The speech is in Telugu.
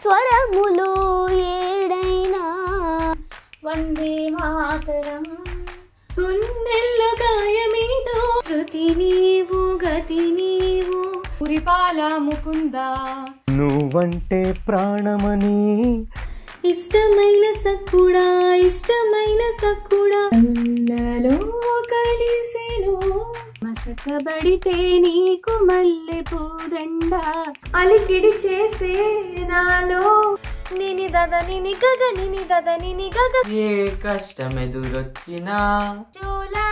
స్వరములు ఏడైనా వందే మాతరం గుండెల్లో గాయమేదో శృతి నీవు గతి నీవు పురిపాల ముకుంద నువ్వంటే ప్రాణమని ఇష్టమైన సక్కుడా ఇష్టమైన సక్కుడా అల్లలో కలిసెను మసకబడితే నీకు మల్లె పూదండ అలికిడి చేసే నాలో నిని దద నిని గగ నిని దద నిని గగ ఏ కష్టం ఎదురొచ్చినా జూలా